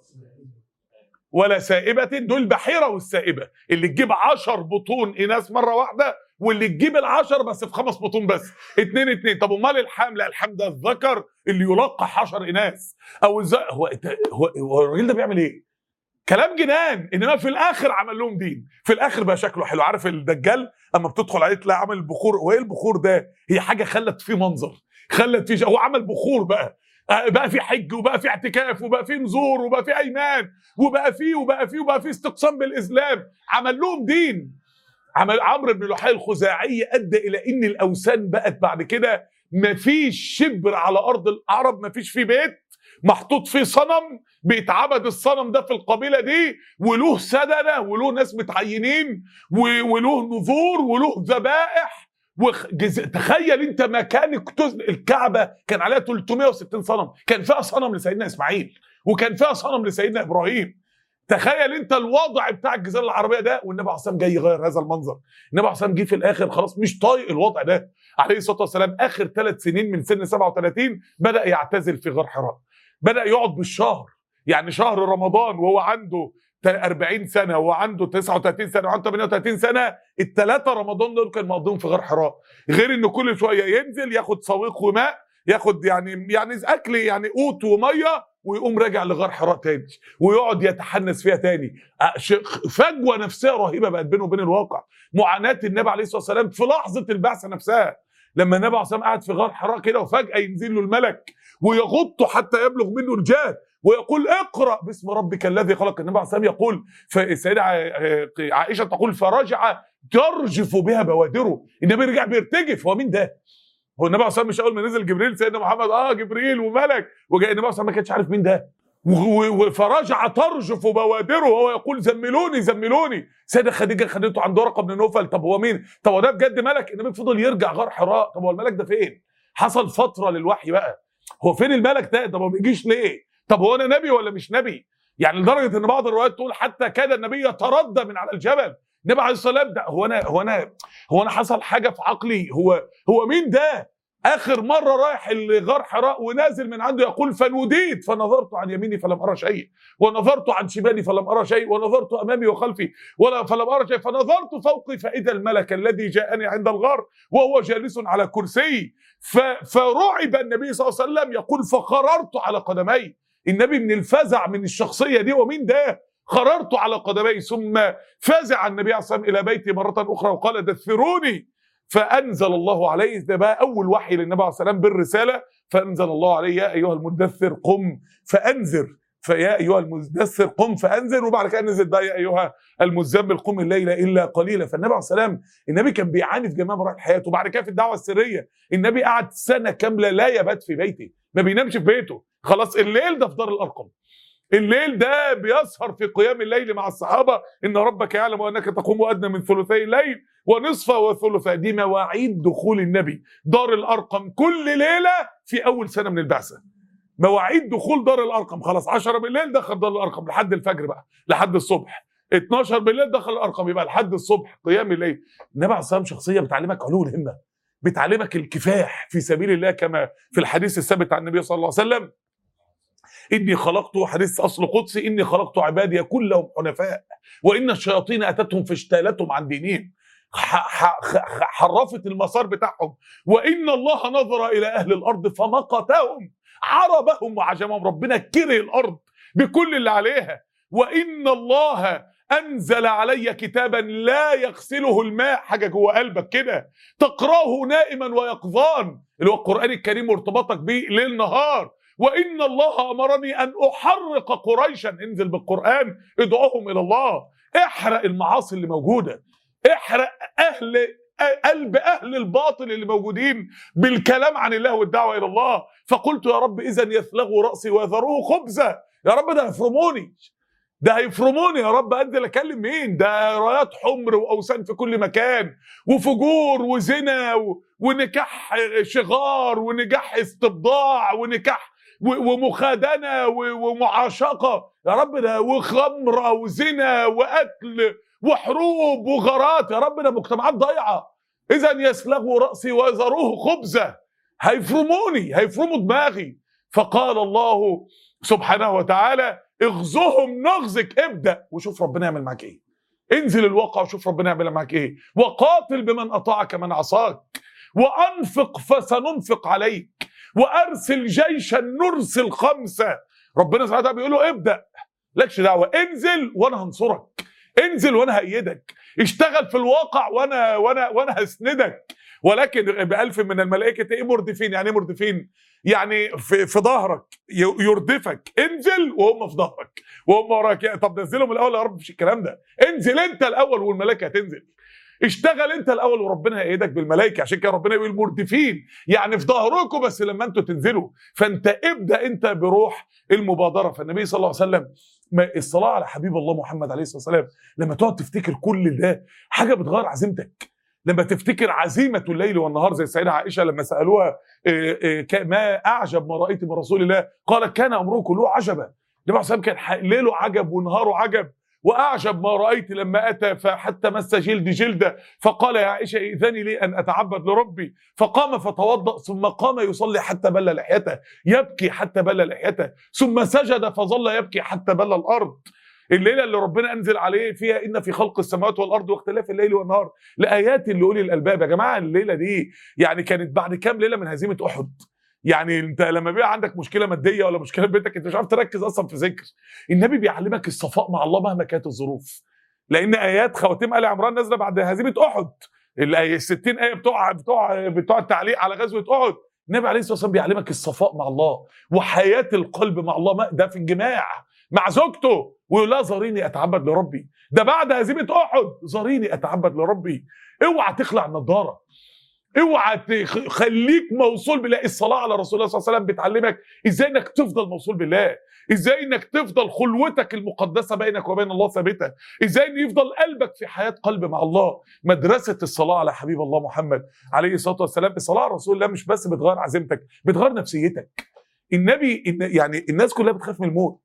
ولا سائبة دول البحيرة والسائبة اللي تجيب عشر بطون إناث مرة واحدة واللي تجيب العشر بس في خمس بطون بس اتنين اتنين طب امال الحام لا الحام ده الذكر اللي يلقح عشر إناث أو الز... هو هو, هو الراجل ده بيعمل إيه؟ كلام جنان انما في الاخر عمل لهم دين في الاخر بقى شكله حلو عارف الدجال اما بتدخل عليه تلاقي عمل البخور هو ايه البخور ده هي حاجه خلت فيه منظر خلت فيه هو عمل بخور بقى بقى في حج وبقى في اعتكاف وبقى في نزور وبقى في ايمان وبقى في وبقى في وبقى في استقسام بالاسلام عمل لهم دين عمل عمرو بن لحي الخزاعي ادى الى ان الاوثان بقت بعد كده مفيش شبر على ارض العرب مفيش في بيت محطوط فيه صنم بيتعبد الصنم ده في القبيله دي وله سدنه وله ناس متعينين وله نذور وله ذبائح وجز... تخيل انت مكان اكتز... الكعبه كان عليها 360 صنم كان فيها صنم لسيدنا اسماعيل وكان فيها صنم لسيدنا ابراهيم تخيل انت الوضع بتاع الجزيره العربيه ده والنبي عليه الصلاه جاي يغير هذا المنظر النبي عليه الصلاه جه في الاخر خلاص مش طايق الوضع ده عليه الصلاه والسلام اخر ثلاث سنين من سن 37 بدا يعتزل في غار حراء بدا يقعد بالشهر يعني شهر رمضان وهو عنده 40 سنه وعنده 39 سنه وعنده 38 سنه الثلاثه رمضان دول كان مقضيهم في غار حراء غير انه كل شويه ينزل ياخد صويق وماء ياخد يعني يعني اكل يعني قوت وميه ويقوم راجع لغار حراء تاني ويقعد يتحنس فيها تاني فجوه نفسيه رهيبه بقت بينه وبين الواقع معاناه النبي عليه الصلاه والسلام في لحظه البعثه نفسها لما النبي عليه الصلاه والسلام قاعد في غار حراء كده وفجاه ينزل له الملك ويغطه حتى يبلغ منه الجهد ويقول اقرا باسم ربك الذي خلق النبي عليه الصلاه يقول فالسيده عائشه تقول فرجع ترجف بها بوادره النبي رجع بيرتجف هو مين ده؟ هو النبي عليه الصلاه مش اول ما نزل جبريل سيدنا محمد اه جبريل وملك وجاي النبي عليه الصلاه ما كانش عارف مين ده فرجع ترجف بوادره وهو يقول زملوني زملوني سيده خديجه خدته عند ورقه بن نوفل طب هو مين؟ طب هو ده بجد ملك؟ النبي فضل يرجع غار حراء طب هو الملك ده فين؟ حصل فتره للوحي بقى هو فين الملك ده؟ طب ما بيجيش ليه؟ طب هو انا نبي ولا مش نبي؟ يعني لدرجه ان بعض الروايات تقول حتى كاد النبي يتردى من على الجبل النبي عليه الصلاه والسلام ده هو انا هو انا هو انا حصل حاجه في عقلي هو هو مين ده؟ اخر مره رايح لغار حراء ونازل من عنده يقول فنوديت فنظرت عن يميني فلم ارى شيء ونظرت عن شمالي فلم ارى شيء ونظرت امامي وخلفي ولا فلم ارى شيء فنظرت فوقي فاذا الملك الذي جاءني عند الغار وهو جالس على كرسي فرعب النبي صلى الله عليه وسلم يقول فخررت على قدمي النبي من الفزع من الشخصيه دي ومين ده خررت على قدمي ثم فزع النبي عليه الصلاه والسلام الى بيتي مره اخرى وقال دثروني فانزل الله عليه ده بقى اول وحي للنبي عليه الصلاه والسلام بالرساله فانزل الله عليه يا ايها المدثر قم فانذر فيا ايها المدثر قم فانذر وبعد كده نزل بقى يا ايها المزمل قم الليل الا قليلا فالنبي عليه السلام النبي كان بيعاني في جميع مراحل حياته وبعد كده في الدعوه السريه النبي قعد سنه كامله لا يبات في بيته ما بينامش في بيته خلاص الليل ده في دار الارقم الليل ده بيسهر في قيام الليل مع الصحابة إن ربك يعلم أنك تقوم أدنى من ثلثي الليل ونصفه وثلثه دي مواعيد دخول النبي دار الأرقم كل ليلة في أول سنة من البعثة مواعيد دخول دار الأرقم خلاص 10 بالليل دخل دار الأرقم لحد الفجر بقى لحد الصبح 12 بالليل دخل الأرقم يبقى لحد الصبح قيام الليل النبي عليه الصلاة شخصية بتعلمك علو الهمة بتعلمك الكفاح في سبيل الله كما في الحديث الثابت عن النبي صلى الله عليه وسلم إني خلقت حديث أصل قدسي إني خلقت عبادي كلهم حنفاء وإن الشياطين أتتهم فاجتالتهم عن دينهم حرفت المسار بتاعهم وإن الله نظر إلى أهل الأرض فمقتهم عربهم وعجمهم ربنا كره الأرض بكل اللي عليها وإن الله أنزل علي كتابا لا يغسله الماء حاجة جوه قلبك كده تقراه نائما ويقظان اللي هو القرآن الكريم وارتباطك بيه ليل نهار وإن الله أمرني أن أحرق قريشا انزل بالقرآن ادعوهم إلى الله احرق المعاصي اللي موجودة احرق أهل قلب أهل الباطل اللي موجودين بالكلام عن الله والدعوة إلى الله فقلت يا رب إذا يثلغوا رأسي ويذروه خبزة يا رب ده هيفرموني ده هيفرموني يا رب انزل اكلم مين ده رايات حمر واوثان في كل مكان وفجور وزنا ونكاح شغار ونكاح استبضاع ونكاح ومخادنه ومعاشقه يا رب ده وخمره وزنا وقتل وحروب وغارات يا رب ده مجتمعات ضايعه اذا يسلغوا راسي ويذروه خبزه هيفرموني هيفرموا دماغي فقال الله سبحانه وتعالى اغزهم نغزك ابدا وشوف ربنا يعمل معاك ايه انزل الواقع وشوف ربنا يعمل معاك ايه وقاتل بمن اطاعك من عصاك وانفق فسننفق عليك وارسل جيشا نرسل خمسه ربنا سبحانه وتعالى بيقول له ابدا لكش دعوه انزل وانا هنصرك انزل وانا هايدك اشتغل في الواقع وانا وانا وانا هسندك ولكن بألف من الملائكة ايه مردفين يعني ايه مردفين يعني في, في ظهرك يردفك انزل وهم في ظهرك وهم وراك طب نزلهم الاول يا رب مش الكلام ده انزل انت الاول والملائكه هتنزل اشتغل انت الاول وربنا هيأيدك بالملائكه عشان كده ربنا يقول مردفين يعني في ظهركم بس لما انتوا تنزلوا فانت ابدا انت بروح المبادره فالنبي صلى الله عليه وسلم الصلاه على حبيب الله محمد عليه الصلاه والسلام لما تقعد تفتكر كل ده حاجه بتغير عزيمتك لما تفتكر عزيمة الليل والنهار زي السيدة عائشة لما سألوها ما أعجب ما رأيت من رسول الله قالت كان أمره كله عجبا النبي صلى الله عليه وسلم كان ليله عجب ونهاره عجب واعجب ما رايت لما اتى فحتى مس جلدي جلده فقال يا عائشه ائذني لي ان اتعبد لربي فقام فتوضا ثم قام يصلي حتى بل لحيته يبكي حتى بل لحيته ثم سجد فظل يبكي حتى بل الارض الليله اللي ربنا انزل عليه فيها ان في خلق السماوات والارض واختلاف الليل والنهار لايات لاولي الالباب يا جماعه الليله دي يعني كانت بعد كام ليله من هزيمه احد يعني انت لما بيبقى عندك مشكله ماديه ولا مشكله في بيتك انت مش عارف تركز اصلا في ذكر النبي بيعلمك الصفاء مع الله مهما كانت الظروف لان ايات خواتيم ال عمران نازله بعد هزيمه احد الايه 60 ايه بتوع بتوع بتوع التعليق على غزوه احد النبي عليه الصلاه والسلام بيعلمك الصفاء مع الله وحياه القلب مع الله ما- ده في الجماع مع زوجته ويقول لها زاريني اتعبد لربي ده بعد هزيمه احد زاريني اتعبد لربي اوعى تخلع النضاره اوعى تخ- خليك موصول بالله الصلاه على رسول الله صلى الله عليه وسلم بتعلمك ازاي انك تفضل موصول بالله ازاي انك تفضل خلوتك المقدسه بينك وبين الله ثابته ازاي ان يفضل قلبك في حياه قلب مع الله مدرسه الصلاه على حبيب الله محمد عليه الصلاه والسلام الصلاه على رسول الله مش بس بتغير عزيمتك بتغير نفسيتك النبي إن- يعني الناس كلها بتخاف من الموت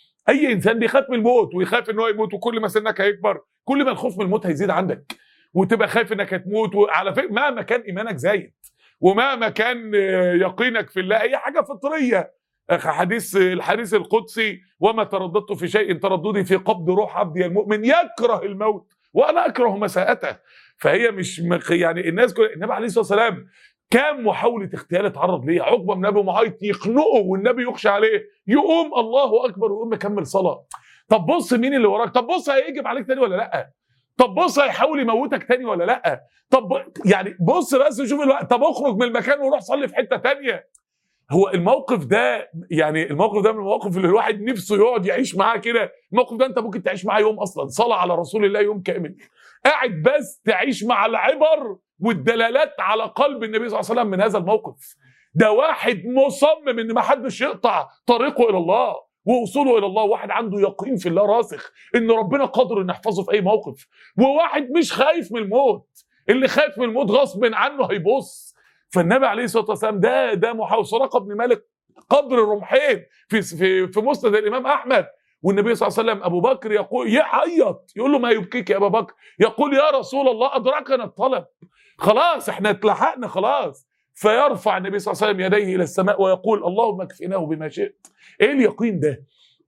اي انسان بيخاف من الموت ويخاف ان هو يموت وكل ما سنك هيكبر كل ما الخوف من الموت هيزيد عندك وتبقى خايف انك هتموت وعلى فكره مهما كان ايمانك زايد ومهما كان آه، يقينك في الله اي حاجه فطريه أخ- حديث الحديث القدسي وما ترددت في شيء ترددي في قبض روح عبدي المؤمن يكره الموت وانا اكره مساءته فهي مش مخ- يعني الناس كل النبي عليه الصلاه والسلام كام محاوله اغتيال اتعرض ليها عقبه من ابي معيط يخنقه والنبي يخشى عليه يقوم الله اكبر ويقوم مكمل صلاه طب بص مين اللي وراك طب بص هيجب عليك تاني ولا لا طب بص هيحاول يموتك تاني ولا لا طب يعني بص بس شوف الوقت طب اخرج من المكان وروح صلي في حته تانية هو الموقف ده يعني الموقف ده من المواقف اللي الواحد نفسه يقعد يعيش معاه كده الموقف ده انت ممكن تعيش معاه يوم اصلا صلاه على رسول الله يوم كامل قاعد بس تعيش مع العبر والدلالات على قلب النبي صلى الله عليه وسلم من هذا الموقف ده واحد مصمم ان ما حدش يقطع طريقه الى الله ووصوله الى الله واحد عنده يقين في الله راسخ ان ربنا قادر ان يحفظه في اي موقف وواحد مش خايف من الموت اللي خايف من الموت غصب عنه هيبص فالنبي عليه الصلاه والسلام ده ده محاول سراقه بن مالك قدر الرمحين في في في مسند الامام احمد والنبي صلى الله عليه وسلم ابو بكر يقول يعيط يقول له ما يبكيك يا ابا بكر يقول يا رسول الله ادركنا الطلب خلاص احنا اتلحقنا خلاص فيرفع النبي صلى الله عليه وسلم يديه الى السماء ويقول اللهم اكفناه بما شئت ايه اليقين ده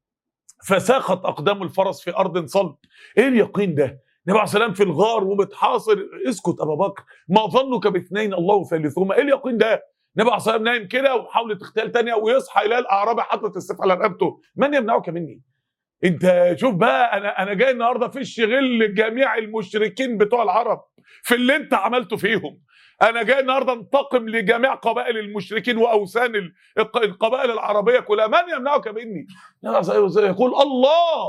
فساخت اقدام الفرس في ارض صلب ايه اليقين ده النبي عليه السلام في الغار ومتحاصر اسكت ابا بكر ما ظنك باثنين الله ثالثهما ايه اليقين ده النبي عليه السلام نايم كده وحاولت اغتيال تانية ويصحى يلاقي الاعرابي حاطط السيف على رقبته من يمنعك مني انت شوف بقى انا انا جاي النهارده في الشغل جميع المشركين بتوع العرب في اللي انت عملته فيهم انا جاي النهارده انتقم لجميع قبائل المشركين واوثان ال- الق- القبائل العربيه كلها من يمنعك مني يقول الله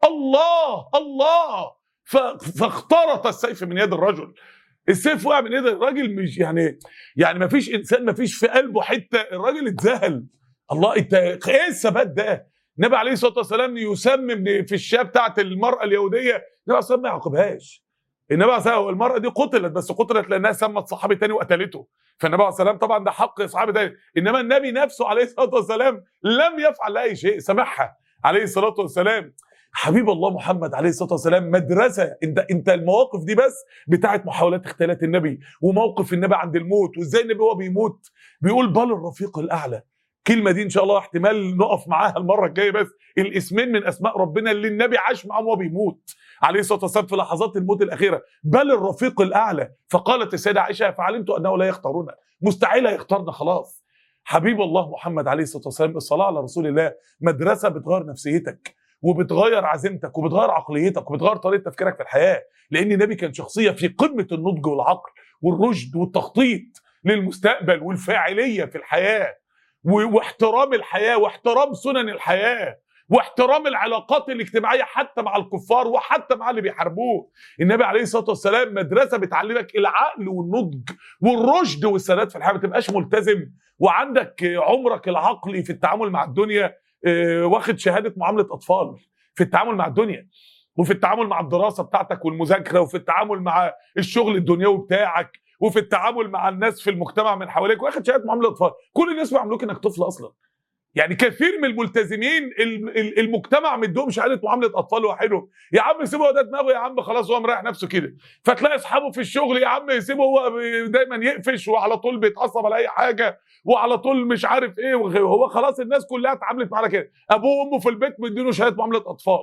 الله الله ف- فاخترط السيف من يد الرجل السيف وقع من يد الراجل مش يعني يعني ما فيش انسان ما فيش في قلبه حته الراجل اتذهل الله انت ايه الثبات ده النبي عليه الصلاه والسلام يسمم في الشاه بتاعت المراه اليهوديه النبي عليه الصلاه والسلام ما يعاقبهاش النبي عليه الصلاه والسلام المراه دي قتلت بس قتلت لانها سمت صحابي تاني وقتلته فالنبي عليه السلام طبعا ده حق صحابي تاني انما النبي نفسه عليه الصلاه والسلام لم يفعل اي شيء سامحها عليه الصلاه والسلام حبيب الله محمد عليه الصلاه والسلام مدرسه انت انت المواقف دي بس بتاعت محاولات اغتالات النبي وموقف النبي عند الموت وازاي النبي وهو بيموت بيقول بل الرفيق الاعلى الكلمه دي ان شاء الله احتمال نقف معاها المره الجايه بس الاسمين من اسماء ربنا اللي النبي عاش معاهم وهو بيموت عليه الصلاه والسلام في لحظات الموت الاخيره بل الرفيق الاعلى فقالت السيده عائشه فعلمت انه لا يختارنا مستحيل يختارنا خلاص حبيب الله محمد عليه الصلاه والسلام الصلاه على رسول الله مدرسه بتغير نفسيتك وبتغير عزيمتك وبتغير عقليتك وبتغير طريقه تفكيرك في الحياه لان النبي كان شخصيه في قمه النضج والعقل والرشد والتخطيط للمستقبل والفاعليه في الحياه و- واحترام الحياه واحترام سنن الحياه واحترام العلاقات الاجتماعيه حتى مع الكفار وحتى مع اللي بيحاربوه النبي عليه الصلاه والسلام مدرسه بتعلمك العقل والنضج والرشد والثبات في الحياه ما تبقاش ملتزم وعندك عمرك العقلي في التعامل مع الدنيا آه، واخد شهاده معامله اطفال في التعامل مع الدنيا وفي التعامل مع الدراسه بتاعتك والمذاكره وفي التعامل مع الشغل الدنيوي بتاعك وفي التعامل مع الناس في المجتمع من حواليك واخد شهاده معامله اطفال كل الناس بيعاملوك انك طفل اصلا يعني كثير من الملتزمين ال- ال- المجتمع مديهم شهاده معامله اطفال وحدهم يا عم سيبه هو ده دماغه يا عم خلاص هو مريح نفسه كده فتلاقي اصحابه في الشغل يا عم سيبه هو بي- دايما يقفش وعلى طول بيتعصب على اي حاجه وعلى طول مش عارف ايه وهو خلاص الناس كلها اتعاملت معاه كده ابوه وامه في البيت مدينه شهاده معامله اطفال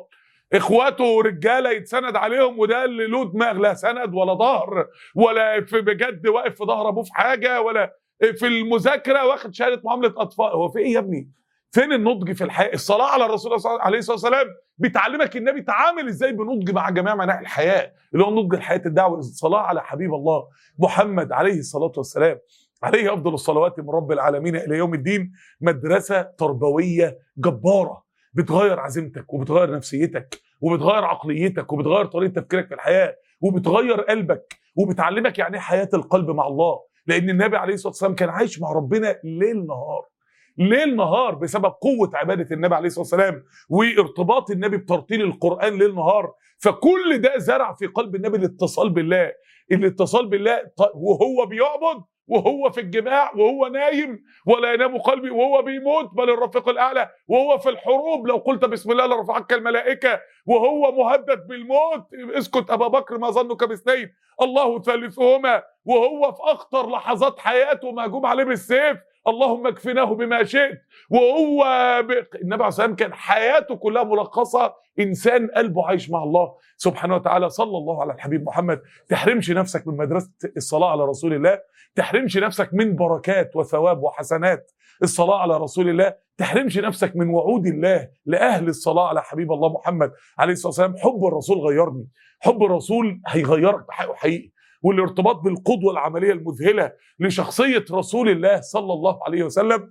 اخواته رجاله يتسند عليهم وده اللي له دماغ لا سند ولا ظهر ولا في بجد واقف في ظهر ابوه في حاجه ولا في المذاكره واخد شهاده معامله اطفال هو في ايه يا ابني؟ فين النضج في الحياه؟ الصلاه على الرسول صلى الله عليه الصلاه والسلام بتعلمك النبي تعامل ازاي بنضج مع جميع مناحي الحياه اللي هو نضج الحياه الدعوه الصلاه على حبيب الله محمد عليه الصلاه والسلام عليه افضل الصلوات من رب العالمين الى يوم الدين مدرسه تربويه جباره بتغير عزيمتك وبتغير نفسيتك وبتغير عقليتك وبتغير طريقه تفكيرك في الحياه وبتغير قلبك وبتعلمك يعني ايه حياه القلب مع الله لان النبي عليه الصلاه والسلام كان عايش مع ربنا ليل نهار ليل نهار بسبب قوه عباده النبي عليه الصلاه والسلام وارتباط النبي بترتيل القران ليل نهار فكل ده زرع في قلب النبي الاتصال بالله الاتصال بالله وهو بيعبد وهو في الجماع وهو نايم ولا ينام قلبي وهو بيموت بل الرفيق الاعلى وهو في الحروب لو قلت بسم الله لرفعك الملائكه وهو مهدد بالموت اسكت ابا بكر ما ظنك باثنين الله ثالثهما وهو في اخطر لحظات حياته مهجوم عليه بالسيف اللهم اكفناه بما شئت وهو ب... النبي عليه الصلاه كان حياته كلها ملخصه انسان قلبه عايش مع الله سبحانه وتعالى صلى الله على الحبيب محمد تحرمش نفسك من مدرسه الصلاه على رسول الله تحرمش نفسك من بركات وثواب وحسنات الصلاه على رسول الله تحرمش نفسك من وعود الله لاهل الصلاه على حبيب الله محمد عليه الصلاه والسلام حب الرسول غيرني حب الرسول هيغيرك بحقه حقيقي والارتباط بالقدوه العمليه المذهله لشخصيه رسول الله صلى الله عليه وسلم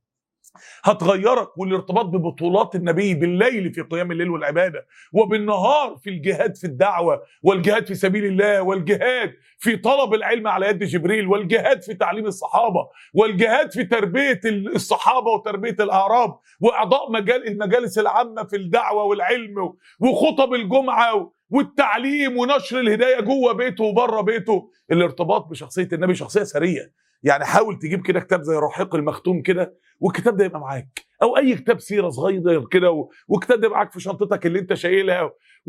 هتغيرك والارتباط ببطولات النبي بالليل في قيام الليل والعباده وبالنهار في الجهاد في الدعوه والجهاد في سبيل الله والجهاد في طلب العلم على يد جبريل والجهاد في تعليم الصحابه والجهاد في تربيه الصحابه وتربيه الاعراب واعضاء مجال المجالس العامه في الدعوه والعلم وخطب الجمعه والتعليم ونشر الهدايه جوه بيته وبره بيته الارتباط بشخصيه النبي شخصيه سريه يعني حاول تجيب كده كتاب زي رحيق المختوم كده والكتاب ده يبقى معاك او اي كتاب سيره صغير كده والكتاب ده معاك في شنطتك اللي انت شايلها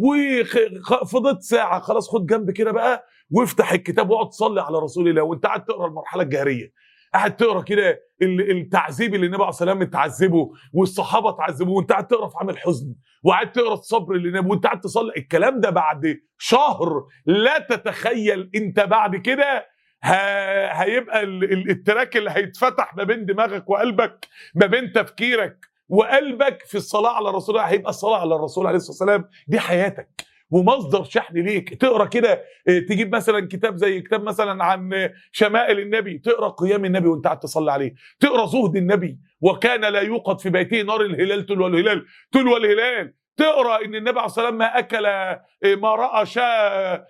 وفضلت ساعه خلاص خد جنب كده بقى وافتح الكتاب واقعد تصلي على رسول الله وانت قاعد تقرا المرحله الجهريه قاعد تقرا كده التعذيب اللي النبي عليه الصلاه والسلام اتعذبه والصحابه اتعذبوا وانت قاعد تقرا في عامل حزن وقاعد تقرا الصبر اللي النبي وانت قاعد تصلي الكلام ده بعد شهر لا تتخيل انت بعد كده هيبقى التراك اللي هيتفتح ما بين دماغك وقلبك ما بين تفكيرك وقلبك في الصلاه على رسول الله هيبقى الصلاه على الرسول عليه الصلاه والسلام دي حياتك ومصدر شحن ليك تقرا كده تجيب مثلا كتاب زي كتاب مثلا عن شمائل النبي تقرا قيام النبي وانت قاعد تصلي عليه تقرا زهد النبي وكان لا يوقد في بيته نار الهلال تلو الهلال تلو الهلال تقرا ان النبي عليه الصلاه والسلام ما اكل ما راى شاء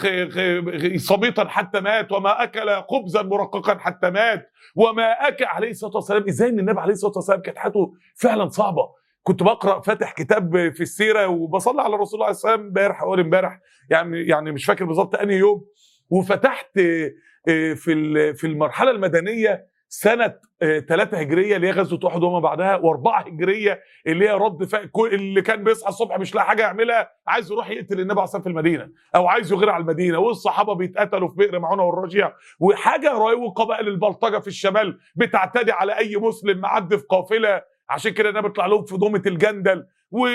صبيطا حتى مات وما اكل خبزا مرققا حتى مات وما اكل عليه الصلاه والسلام ازاي ان النبي عليه الصلاه والسلام كانت حياته فعلا صعبه كنت بقرا فاتح كتاب في السيره وبصلي على رسول الله عليه الصلاه والسلام امبارح اول امبارح يعني يعني مش فاكر بالظبط انهي يوم وفتحت في في المرحله المدنيه سنه 3 هجريه اللي هي غزوه احد وما بعدها و4 هجريه اللي هي رد فعل اللي كان بيصحى الصبح مش لاقي حاجه يعملها عايز يروح يقتل النبي عليه في المدينه او عايز يغير على المدينه والصحابه بيتقتلوا في بئر معونه والرجيع وحاجه رهيبه وقبائل البلطجه في الشمال بتعتدي على اي مسلم معدي في قافله عشان كده النبي بيطلع لهم في ضومه الجندل و...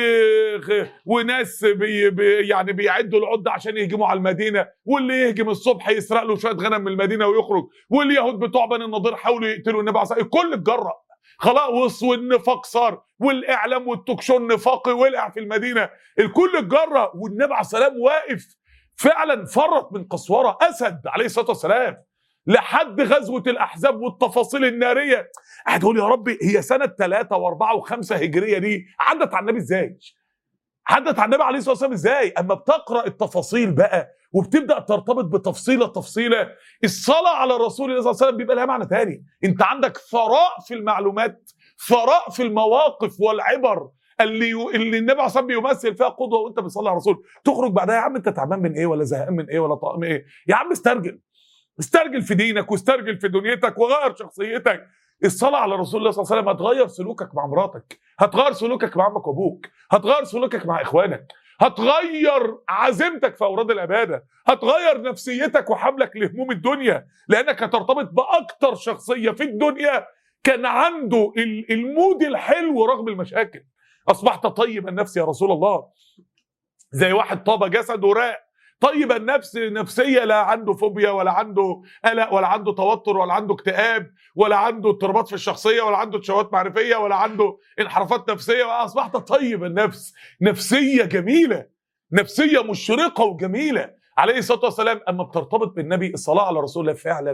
وناس بي... بي... يعني بيعدوا العده عشان يهجموا على المدينه واللي يهجم الصبح يسرق له شويه غنم من المدينه ويخرج واليهود بتوع بني النضير حاولوا يقتلوا النبي عليه الكل اتجرأ خلاص والنفاق صار والاعلام والتوكشو النفاقي ولع في المدينه الكل اتجرأ والنبي عليه السلام واقف فعلا فرط من قسوره اسد عليه الصلاه والسلام لحد غزوه الاحزاب والتفاصيل الناريه قاعد اقول يا ربي هي سنه ثلاثة واربعة وخمسة هجريه دي عدت على النبي ازاي؟ عدت على النبي عليه الصلاه والسلام ازاي؟ اما بتقرا التفاصيل بقى وبتبدا ترتبط بتفصيله تفصيله الصلاه على رسول الله صلى الله عليه وسلم بيبقى لها معنى تاني انت عندك ثراء في المعلومات ثراء في المواقف والعبر اللي اللي النبي عليه الصلاه والسلام بيمثل فيها قدوه وانت بتصلي على الرسول تخرج بعدها يا عم انت تعبان من ايه ولا زهقان من ايه ولا طاقم ايه يا عم استرجل استرجل في دينك واسترجل في دنيتك وغير شخصيتك الصلاة على رسول الله صلى الله عليه وسلم هتغير سلوكك مع مراتك هتغير سلوكك مع عمك وابوك هتغير سلوكك مع اخوانك هتغير عزيمتك في اوراد العباده هتغير نفسيتك وحملك لهموم الدنيا لانك هترتبط باكتر شخصيه في الدنيا كان عنده المود الحلو رغم المشاكل اصبحت طيب النفس يا رسول الله زي واحد طاب جسد وراق طيب النفس نفسيه لا عنده فوبيا ولا عنده قلق ولا عنده توتر ولا عنده اكتئاب ولا عنده اضطرابات في الشخصيه ولا عنده تشوهات معرفيه ولا عنده انحرافات نفسيه اصبحت طيب النفس نفسيه جميله نفسيه مشرقه وجميله عليه الصلاه والسلام اما بترتبط بالنبي الصلاه على رسول الله فعلا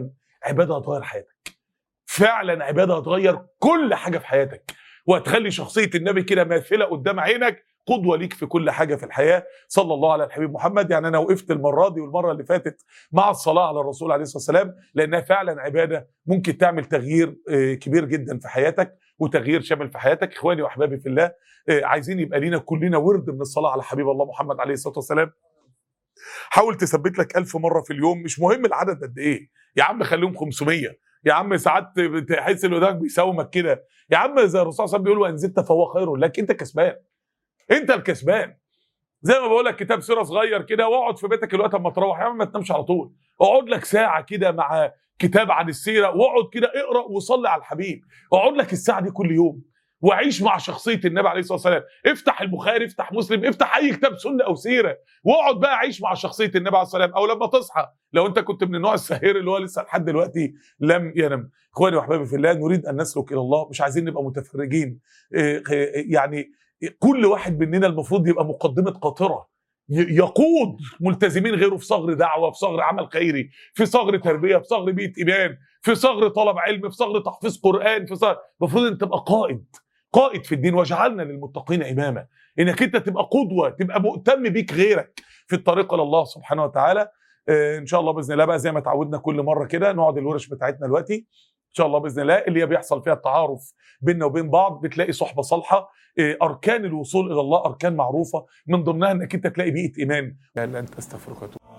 عباده هتغير حياتك فعلا عباده هتغير كل حاجه في حياتك وهتخلي شخصيه النبي كده ماثله قدام عينك قدوه ليك في كل حاجه في الحياه صلى الله على الحبيب محمد يعني انا وقفت المره دي والمره اللي فاتت مع الصلاه على الرسول عليه الصلاه والسلام لانها فعلا عباده ممكن تعمل تغيير آه، كبير جدا في حياتك وتغيير شامل في حياتك اخواني واحبابي في الله آه، عايزين يبقى لينا كلنا ورد من الصلاه على حبيب الله محمد عليه الصلاه والسلام حاول تثبت لك ألف مرة في اليوم مش مهم العدد قد إيه يا عم خليهم 500 يا عم ساعات تحس اللي قدامك بيساومك كده يا عم زي الرسول صلى الله عليه وسلم بيقول وان زدت فهو خير لك انت كسبان انت الكسبان زي ما بقول لك كتاب سيره صغير كده واقعد في بيتك الوقت اما تروح يا عم ما تنامش على طول اقعد لك ساعه كده مع كتاب عن السيره واقعد كده اقرا وصلي على الحبيب اقعد لك الساعه دي كل يوم وعيش مع شخصيه النبي عليه الصلاه والسلام افتح البخاري افتح مسلم افتح اي كتاب سنه او سيره واقعد بقى عيش مع شخصيه النبي عليه الصلاه والسلام او لما تصحى لو انت كنت من النوع السهير اللي هو لسه لحد دلوقتي لم ينم اخواني واحبابي في الله نريد ان نسلك الى الله مش عايزين نبقى متفرجين إيه، إيه، يعني كل واحد مننا المفروض يبقى مقدمه قاطره ي- يقود ملتزمين غيره في صغر دعوه في صغر عمل خيري في صغر تربيه في صغر بيئه ايمان في صغر طلب علم في صغر تحفيظ قران في صغر المفروض انت تبقى قائد قائد في الدين وجعلنا للمتقين اماما انك انت تبقى قدوه تبقى مهتم بيك غيرك في الطريق الى الله سبحانه وتعالى آه، ان شاء الله باذن الله بقى زي ما اتعودنا كل مره كده نقعد الورش بتاعتنا دلوقتي ان شاء الله باذن الله اللي هي بيحصل فيها التعارف بيننا وبين بعض بتلاقي صحبه صالحه آه، اركان الوصول الى الله اركان معروفه من ضمنها انك انت تلاقي بيئه ايمان لا لا انت استغفرك واتوب